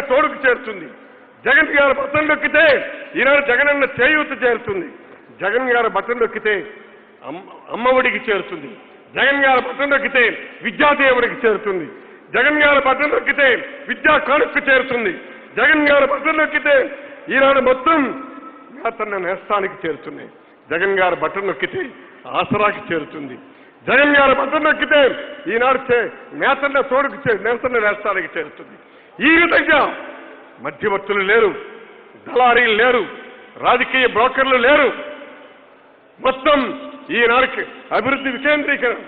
తోడుకు చేరుతుంది జగన్ గారు బట్టలు నొక్కితే ఈనాడు జగనన్న చేయూత చేరుతుంది జగన్ గారు బట్టలు నొక్కితే అమ్మ అమ్మఒడికి చేరుతుంది జగన్ గారు బట్టలు నొక్కితే విద్యాదేవుడికి చేరుతుంది జగన్ గారు బట్టలు నొక్కితే విద్యా కానుక్కు చేరుతుంది జగన్ గారు బట్టలు నొక్కితే ఈనాడు మొత్తం తన నేస్తానికి చేరుతున్నాయి జగన్ గారు బట్టలు నొక్కితే ఆసరాకి చేరుతుంది జగన్ గారు బట్టలు నొక్కితే ఈనాడు చే నేతన్న తోడుకు చే నేతన్న నేస్తానికి చేరుతుంది ఈ విధంగా మధ్యవర్తులు లేరు దళారీలు లేరు రాజకీయ బ్రోకర్లు లేరు మొత్తం ఈనాడికి అభివృద్ధి వికేంద్రీకరణ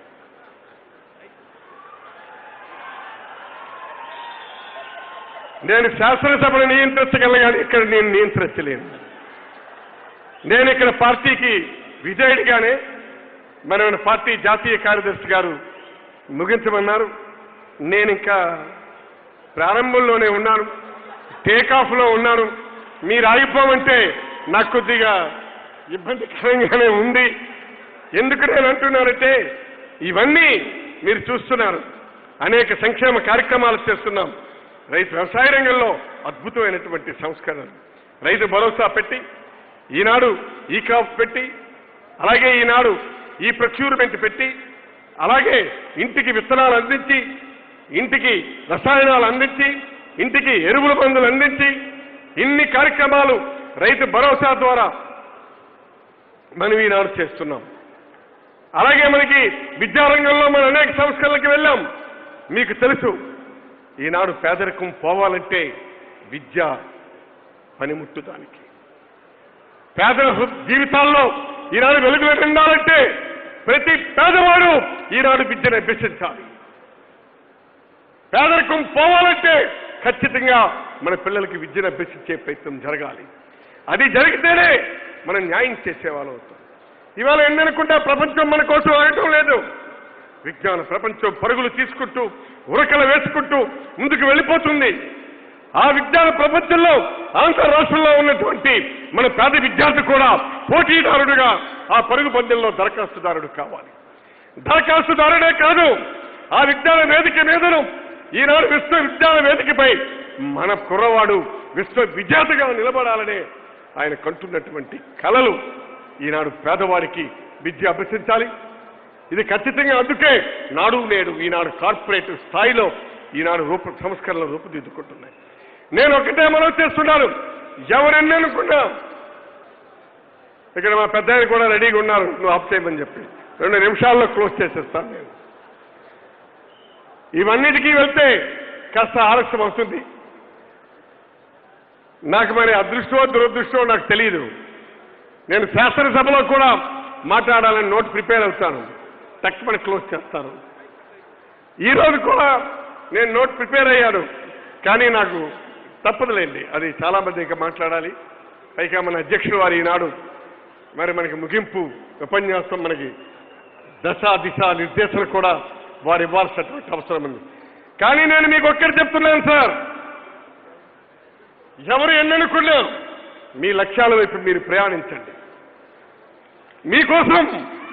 నేను శాసనసభను నియంత్రించగలను కానీ ఇక్కడ నేను నియంత్రించలేను నేను ఇక్కడ పార్టీకి విజయుడిగానే మన పార్టీ జాతీయ కార్యదర్శి గారు ముగించమన్నారు నేను ఇంకా ప్రారంభంలోనే ఉన్నాను టేకాఫ్లో ఉన్నాను మీరు ఆగిపోమంటే నాకు కొద్దిగా ఇబ్బందికరంగానే ఉంది ఎందుకు నేను అంటున్నానంటే ఇవన్నీ మీరు చూస్తున్నారు అనేక సంక్షేమ కార్యక్రమాలు చేస్తున్నాం రైతు వ్యవసాయ రంగంలో అద్భుతమైనటువంటి సంస్కరణలు రైతు భరోసా పెట్టి ఈనాడు ఈ క్రాప్ పెట్టి అలాగే ఈనాడు ఈ ప్రొక్యూర్మెంట్ పెట్టి అలాగే ఇంటికి విత్తనాలు అందించి ఇంటికి రసాయనాలు అందించి ఇంటికి ఎరువుల మందులు అందించి ఇన్ని కార్యక్రమాలు రైతు భరోసా ద్వారా మనం ఈనాడు చేస్తున్నాం అలాగే మనకి విద్యారంగంలో మనం అనేక సంస్కరణలకు వెళ్ళాం మీకు తెలుసు ఈనాడు పేదరికం పోవాలంటే విద్య పనిముట్టు దానికి పేదల హృ- జీవితాల్లో ఈనాడు వెలుగులు నిండాలంటే ప్రతి పేదవాడు ఈనాడు విద్యను అభ్యసించాలి పేదరికం పోవాలంటే ఖచ్చితంగా మన పిల్లలకి విద్యను అభ్యసించే ప్రయత్నం జరగాలి అది జరిగితేనే మనం న్యాయం చేసేవాళ్ళం అవుతాం ఇవాళ ఎన్ననుకుంటే ప్రపంచం మన కోసం ఆగటం లేదు విజ్ఞాన ప్రపంచం పరుగులు తీసుకుంటూ ఉరకలు వేసుకుంటూ ముందుకు వెళ్ళిపోతుంది ఆ విజ్ఞాన ప్రపంచంలో ఆంధ్ర రాష్ట్రంలో ఉన్నటువంటి మన పేద విద్యార్థి కూడా పోటీదారుడుగా ఆ పరుగు పందెంలో దరఖాస్తుదారుడు కావాలి దరఖాస్తుదారుడే కాదు ఆ విజ్ఞాన వేదిక మీదను ఈనాడు విశ్వ విజ్ఞాన వేదికపై మన కుర్రవాడు విశ్వ విజేతగా నిలబడాలనే ఆయన కంటున్నటువంటి కలలు ఈనాడు పేదవారికి విద్య అభ్యసించాలి ఇది ఖచ్చితంగా అందుకే నాడు నేడు ఈనాడు కార్పొరేట్ స్థాయిలో ఈనాడు రూప సంస్కరణలు రూపుదిద్దుకుంటున్నాయి నేను ఒకటే మనం చేస్తున్నాను ఎవరెన్ని అనుకున్నా ఇక్కడ మా పెద్ద ఆయన కూడా రెడీగా ఉన్నారు నువ్వు ఆఫ్ చేయమని చెప్పి రెండు నిమిషాల్లో క్లోజ్ చేసేస్తాను నేను ఇవన్నిటికీ వెళ్తే కాస్త ఆలస్యం అవుతుంది నాకు మరి అదృష్టమో దురదృష్టమో నాకు తెలియదు నేను శాసనసభలో కూడా మాట్లాడాలని నోట్ ప్రిపేర్ అవుతాను తక్కువ క్లోజ్ చేస్తాను ఈ రోజు కూడా నేను నోట్ ప్రిపేర్ అయ్యాను కానీ నాకు తప్పదులేండి అది చాలా మంది ఇంకా మాట్లాడాలి పైగా మన అధ్యక్షుడు వారు ఈనాడు మరి మనకి ముగింపు ఉపన్యాసం మనకి దశ దిశ నిర్దేశన కూడా వారు ఇవ్వాల్సినటువంటి అవసరం ఉంది కానీ నేను మీకు ఒక్కటి చెప్తున్నాను సార్ ఎవరు ఎన్ననుకున్నా మీ లక్ష్యాల వైపు మీరు ప్రయాణించండి మీకోసం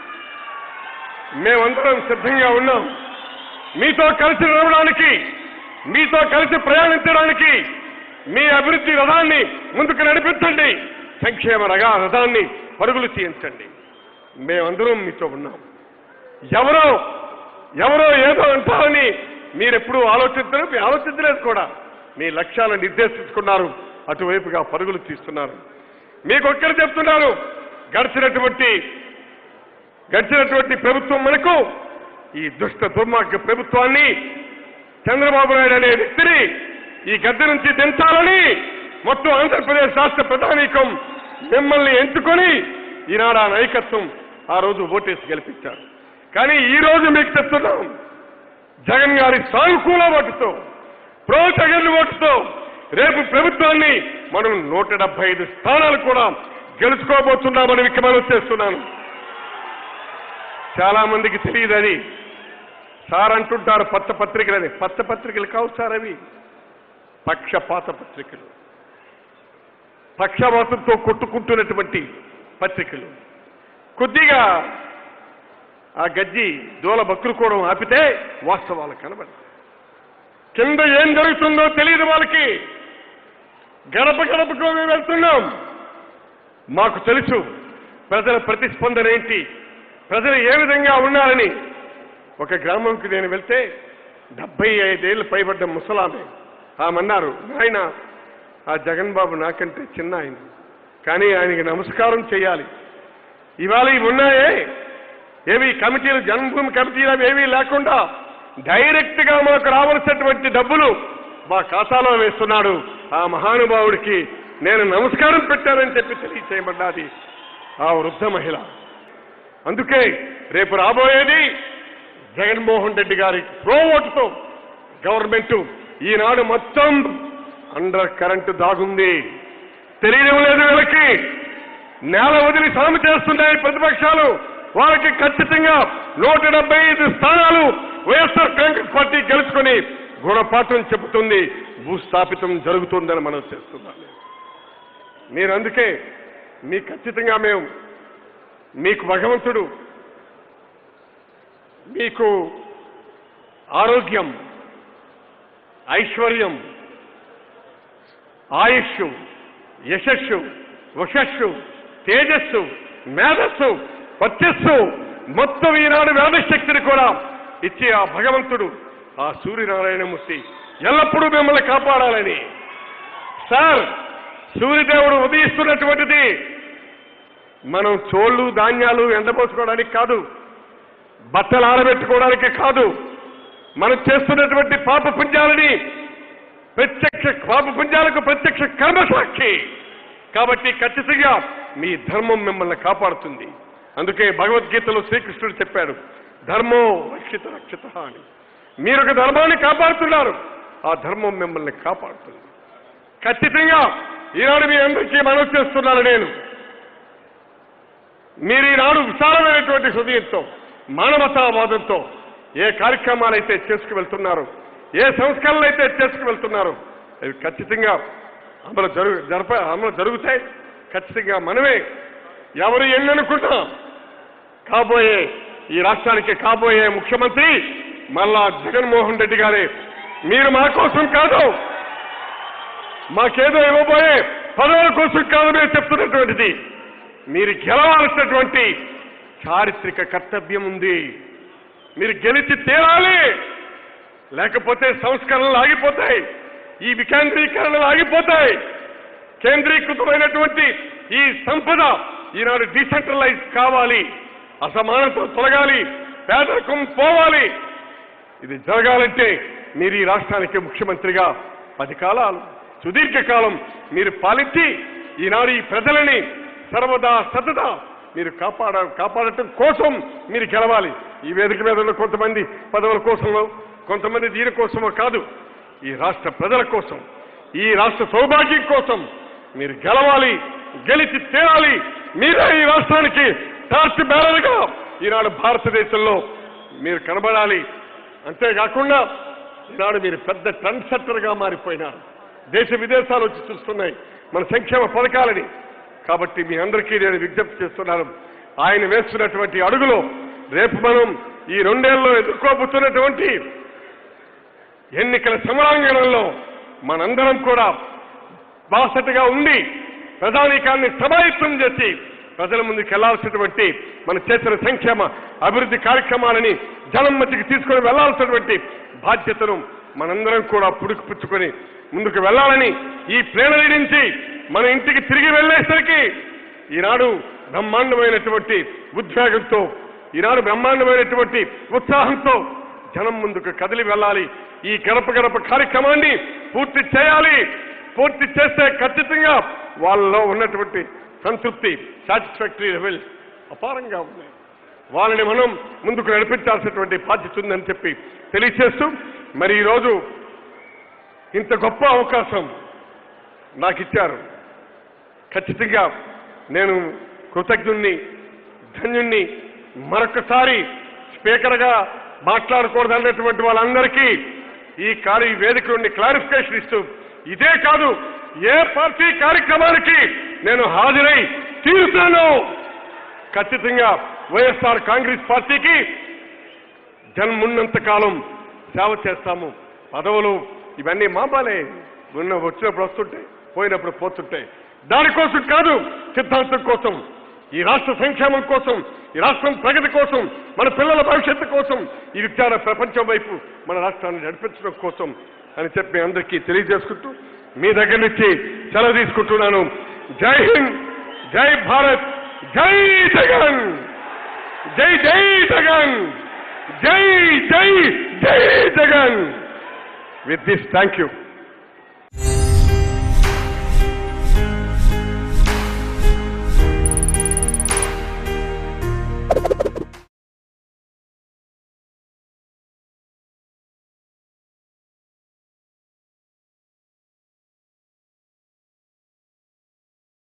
మేమందరం సిద్ధంగా ఉన్నాం మీతో కలిసి నడవడానికి మీతో కలిసి ప్రయాణించడానికి మీ అభివృద్ధి రథాన్ని ముందుకు నడిపించండి సంక్షేమ రగా రథాన్ని పరుగులు తీయించండి మేమందరం మీతో ఉన్నాం ఎవరో ఎవరో ఏదో అంటారని మీరెప్పుడూ ఆలోచించరు మీరు ఆలోచించలేదు కూడా మీ లక్ష్యాలను నిర్దేశించుకున్నారు అటువైపుగా పరుగులు తీస్తున్నారు మీకు ఒక్కరు చెప్తున్నారు గడిచినటువంటి గడిచినటువంటి ప్రభుత్వం మనకు ఈ దుష్ట దుర్మార్గ ప్రభుత్వాన్ని చంద్రబాబు నాయుడు అనే వ్యక్తిని ఈ గద్దె నుంచి దించాలని మొత్తం ఆంధ్రప్రదేశ్ రాష్ట్ర ప్రధానికం మిమ్మల్ని ఎంచుకొని ఈనాడు ఆ నాయకత్వం ఆ రోజు ఓటేసి గెలిపించారు కానీ ఈ రోజు మీకు చెప్తున్నాం జగన్ గారి సానుకూల ఓటుతో ప్రో జగన్ ఓటుతో రేపు ప్రభుత్వాన్ని మనం నూట డెబ్బై ఐదు స్థానాలు కూడా గెలుచుకోబోతున్నామని మీకు మనం చేస్తున్నాను చాలా మందికి తెలియదు అది సార్ అంటుంటారు పచ్చ పత్రికలని పచ్చ పత్రికలు కావు సార్ అవి పక్షపాత పత్రికలు పక్షపాతంతో కొట్టుకుంటున్నటువంటి పత్రికలు కొద్దిగా ఆ గజ్జి దూల బక్కులు కూడా ఆపితే వాస్తవాలు కనబడతాయి కింద ఏం జరుగుతుందో తెలియదు వాళ్ళకి గడప గడపకు మేము వెళ్తున్నాం మాకు తెలుసు ప్రజల ప్రతిస్పందన ఏంటి ప్రజలు ఏ విధంగా ఉన్నారని ఒక గ్రామంకి నేను వెళ్తే డెబ్బై ఐదేళ్ళు పైబడ్డ ముసలామె ఆమెన్నారు ఆయన ఆ జగన్ బాబు నాకంటే చిన్న ఆయన కానీ ఆయనకి నమస్కారం చేయాలి ఇవాళ ఇవి ఉన్నాయే ఏవి కమిటీలు జన్మభూమి కమిటీలు అవి ఏమీ లేకుండా డైరెక్ట్ గా మాకు రావాల్సినటువంటి డబ్బులు మా ఖాతాలో వేస్తున్నాడు ఆ మహానుభావుడికి నేను నమస్కారం పెట్టానని చెప్పి తెలియచేయబడ్డాది ఆ వృద్ధ మహిళ అందుకే రేపు రాబోయేది జగన్మోహన్ రెడ్డి గారి ప్రో ఓటుతో గవర్నమెంట్ ఈనాడు మొత్తం అండర్ కరెంటు దాగుంది తెలియడం లేదు వీళ్ళకి నేల వదిలి సాము చేస్తున్నాయి ప్రతిపక్షాలు వాళ్ళకి ఖచ్చితంగా నూట డెబ్బై ఐదు స్థానాలు వైఎస్ఆర్ కాంగ్రెస్ పార్టీ గెలుచుకొని గుణపాఠం చెబుతుంది భూస్థాపితం జరుగుతుందని మనం చేస్తున్నాం మీరు అందుకే మీ ఖచ్చితంగా మేము మీకు భగవంతుడు మీకు ఆరోగ్యం ఐశ్వర్యం ఆయుష్ యశస్సు వశస్సు తేజస్సు మేధస్సు వర్చస్సు మొత్తం ఈనాడు వేదశక్తిని కూడా ఇచ్చి ఆ భగవంతుడు ఆ సూర్యనారాయణమూర్తి ఎల్లప్పుడూ మిమ్మల్ని కాపాడాలని సార్ సూర్యదేవుడు ఉదయిస్తున్నటువంటిది మనం చోళ్ళు ధాన్యాలు ఎండపోసుకోవడానికి కాదు బట్టలు ఆరబెట్టుకోవడానికి కాదు మనం చేస్తున్నటువంటి పాప పుణ్యాలని ప్రత్యక్ష పాప పుణ్యాలకు ప్రత్యక్ష కర్మసాక్షి కాబట్టి ఖచ్చితంగా మీ ధర్మం మిమ్మల్ని కాపాడుతుంది అందుకే భగవద్గీతలో శ్రీకృష్ణుడు చెప్పాడు ధర్మో రక్షిత రక్షిత అని మీరు ఒక ధర్మాన్ని కాపాడుతున్నారు ఆ ధర్మం మిమ్మల్ని కాపాడుతుంది ఖచ్చితంగా ఈనాడు మీ అందరికీ మనవి చేస్తున్నాను నేను మీరు ఈనాడు విశాలమైనటువంటి హృదయంతో మానవతావాదంతో ఏ కార్యక్రమాలు అయితే చేసుకువెళ్తున్నారో ఏ సంస్కరణలు అయితే చేసుకువెళ్తున్నారో అవి ఖచ్చితంగా అమలు జరుగు జరప అమలు జరుగుతాయి ఖచ్చితంగా మనమే ఎవరు ఎన్ననుకున్నా కాబోయే ఈ రాష్ట్రానికి కాబోయే ముఖ్యమంత్రి మళ్ళా జగన్మోహన్ రెడ్డి గారే మీరు మా కోసం కాదు మాకేదో ఇవ్వబోయే పదవుల కోసం కాదు మేము చెప్తున్నటువంటిది మీరు గెలవాల్సినటువంటి చారిత్రక కర్తవ్యం ఉంది మీరు గెలిచి తీరాలి లేకపోతే సంస్కరణలు ఆగిపోతాయి ఈ వికేంద్రీకరణలు ఆగిపోతాయి కేంద్రీకృతమైనటువంటి ఈ సంపద ఈనాడు డీసెంట్రలైజ్ కావాలి అసమానత తొలగాలి పేదరికం పోవాలి ఇది జరగాలంటే మీరు ఈ రాష్ట్రానికి ముఖ్యమంత్రిగా పది కాలాలు సుదీర్ఘకాలం మీరు పాలించి ఈనాడు ఈ ప్రజలని సర్వదా సతదా మీరు కాపాడ కాపాడటం కోసం మీరు గెలవాలి ఈ వేదిక మీద ఉన్న కొంతమంది పదవుల కోసమో కొంతమంది దీని కోసమో కాదు ఈ రాష్ట్ర ప్రజల కోసం ఈ రాష్ట్ర సౌభాగ్యం కోసం మీరు గెలవాలి గెలిచి తీరాలి మీరే ఈ రాష్ట్రానికి టార్చ్ బేరలుగా ఈనాడు భారతదేశంలో మీరు కనబడాలి అంతేకాకుండా ఈనాడు మీరు పెద్ద ట్రెండ్ సెట్టర్గా మారిపోయినారు దేశ విదేశాలు వచ్చి చూస్తున్నాయి మన సంక్షేమ పథకాలని కాబట్టి మీ అందరికీ నేను విజ్ఞప్తి చేస్తున్నాను ఆయన వేస్తున్నటువంటి అడుగులో రేపు మనం ఈ రెండేళ్లలో ఎదుర్కోబోతున్నటువంటి ఎన్నికల సమరాంగణంలో మనందరం కూడా బాసటగా ఉండి ప్రధానికాన్ని సమాయత్తం చేసి ప్రజల ముందుకు వెళ్లాల్సినటువంటి మన చేసిన సంక్షేమ అభివృద్ధి కార్యక్రమాలని జనం మధ్యకి తీసుకొని వెళ్లాల్సినటువంటి బాధ్యతను మనందరం కూడా పుడుకుపుచ్చుకొని ముందుకు వెళ్ళాలని ఈ ప్లేనరీ నుంచి మన ఇంటికి తిరిగి వెళ్ళేసరికి ఈనాడు బ్రహ్మాండమైనటువంటి ఉద్వేగంతో ఈనాడు బ్రహ్మాండమైనటువంటి ఉత్సాహంతో జనం ముందుకు కదిలి వెళ్ళాలి ఈ గడప గడప కార్యక్రమాన్ని పూర్తి చేయాలి పూర్తి చేస్తే ఖచ్చితంగా వాళ్ళలో ఉన్నటువంటి సంతృప్తి సాటిస్ఫాక్టరీ లెవెల్స్ అపారంగా ఉన్నాయి వాళ్ళని మనం ముందుకు నడిపించాల్సినటువంటి బాధ్యత ఉందని చెప్పి తెలియచేస్తూ మరి ఈరోజు ఇంత గొప్ప అవకాశం నాకు ఇచ్చారు ఖచ్చితంగా నేను కృతజ్ఞుణ్ణి ధన్యుణ్ణి మరొకసారి స్పీకర్గా మాట్లాడకూడదు అన్నటువంటి వాళ్ళందరికీ ఈ కార్య ఈ వేదిక నుండి క్లారిఫికేషన్ ఇస్తూ ఇదే కాదు ఏ పార్టీ కార్యక్రమానికి నేను హాజరై తీరుతాను ఖచ్చితంగా వైఎస్ఆర్ కాంగ్రెస్ పార్టీకి జన్మున్నంత కాలం సేవ చేస్తాము పదవులు ఇవన్నీ మాపాలే ఉన్న వచ్చినప్పుడు వస్తుంటాయి పోయినప్పుడు పోతుంటాయి దానికోసం కాదు సిద్ధాంతం కోసం ఈ రాష్ట్ర సంక్షేమం కోసం ఈ రాష్ట్రం ప్రగతి కోసం మన పిల్లల భవిష్యత్తు కోసం ఈ విజ్ఞాన ప్రపంచం వైపు మన రాష్ట్రాన్ని నడిపించడం కోసం అని చెప్పి మీ అందరికీ తెలియజేసుకుంటూ మీ దగ్గర నుంచి సెలవు తీసుకుంటున్నాను జై హింద్ జై భారత్ జై జగన్ జై జై జగన్ జై జై జై Jagan with this thank you